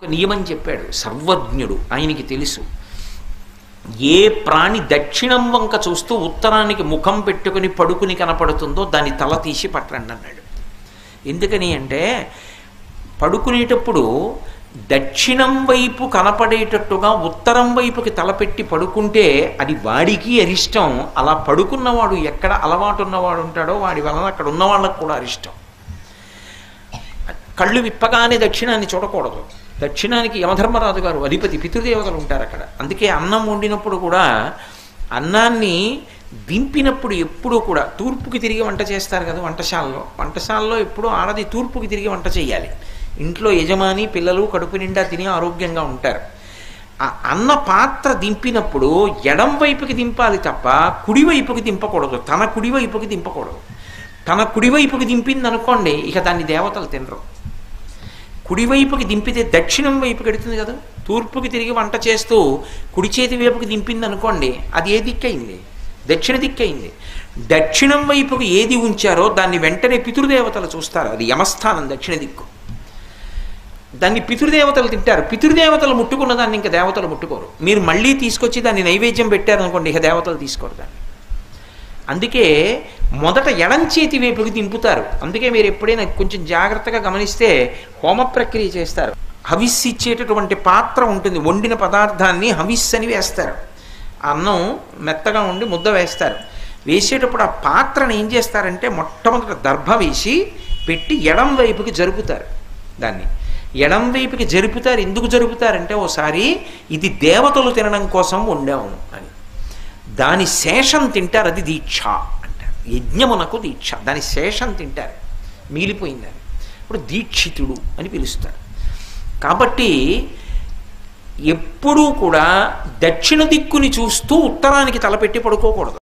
నియమం చెప్పాడు సర్వజ్ఞుడు ఆయనకి తెలుసు ఏ ప్రాణి దక్షిణం వంక చూస్తూ ఉత్తరానికి ముఖం పెట్టుకుని పడుకుని కనపడుతుందో దాని తల తీసి పట్టండి అన్నాడు ఎందుకని అంటే పడుకునేటప్పుడు దక్షిణం వైపు కనపడేటట్టుగా ఉత్తరం వైపుకి తలపెట్టి పడుకుంటే అది వాడికి అరిష్టం అలా పడుకున్నవాడు ఎక్కడ అలవాటు ఉన్నవాడు ఉంటాడో వాడి వలన అక్కడ ఉన్న వాళ్ళకు కూడా అరిష్టం కళ్ళు విప్పగానే దక్షిణాన్ని చూడకూడదు దక్షిణానికి యమధర్మరాజు గారు అధిపతి పితృదేవతలు ఉంటారు అక్కడ అందుకే అన్నం వండినప్పుడు కూడా అన్నాన్ని దింపినప్పుడు ఎప్పుడూ కూడా తూర్పుకి తిరిగి వంట చేస్తారు కదా వంటశాలలో వంటశాలలో ఎప్పుడూ ఆడది తూర్పుకి తిరిగి వంట చేయాలి ఇంట్లో యజమాని పిల్లలు కడుపు నిండా తిని ఆరోగ్యంగా ఉంటారు ఆ అన్న పాత్ర దింపినప్పుడు ఎడం వైపుకి దింపాలి తప్ప కుడివైపుకి దింపకూడదు తన కుడివైపుకి దింపకూడదు తన కుడివైపుకి దింపింది అనుకోండి ఇక దాన్ని దేవతలు తినరు కుడివైపుకి దింపితే దక్షిణం వైపుకి ఎడుతుంది కదా తూర్పుకి తిరిగి వంట చేస్తూ కుడి చేతి వైపుకి దింపింది అనుకోండి అది ఏ దిక్కయింది దక్షిణ దిక్కయింది దక్షిణం వైపుకి ఏది ఉంచారో దాన్ని వెంటనే పితృదేవతలు చూస్తారు అది యమస్థానం దక్షిణ దిక్కు దాన్ని పితృదేవతలు తింటారు పితృదేవతలు ముట్టుకున్న దాన్ని ఇంకా దేవతలు ముట్టుకోరు మీరు మళ్ళీ తీసుకొచ్చి దాన్ని నైవేద్యం పెట్టారనుకోండి ఇక దేవతలు తీసుకోరు దాన్ని అందుకే మొదట ఎడం చేతి వైపుకి దింపుతారు అందుకే మీరు ఎప్పుడైనా కొంచెం జాగ్రత్తగా గమనిస్తే హోమ ప్రక్రియ చేస్తారు హవిస్సు ఇచ్చేటటువంటి పాత్ర ఉంటుంది వండిన పదార్థాన్ని హవిస్ అని వేస్తారు అన్నం మెత్తగా ఉండి ముద్ద వేస్తారు వేసేటప్పుడు ఆ పాత్రను ఏం చేస్తారంటే మొట్టమొదట దర్భ వేసి పెట్టి ఎడం వైపుకి జరుపుతారు దాన్ని ఎడం వైపుకి జరుపుతారు ఎందుకు జరుపుతారంటే ఓసారి ఇది దేవతలు తినడం కోసం వండాము అని దాని శేషం తింటారు అది దీక్ష అంటారు యజ్ఞమునకు దీక్ష దాని శేషం తింటారు మిగిలిపోయిందని ఇప్పుడు దీక్షితుడు అని పిలుస్తారు కాబట్టి ఎప్పుడూ కూడా దక్షిణ దిక్కుని చూస్తూ ఉత్తరానికి తలపెట్టి పడుకోకూడదు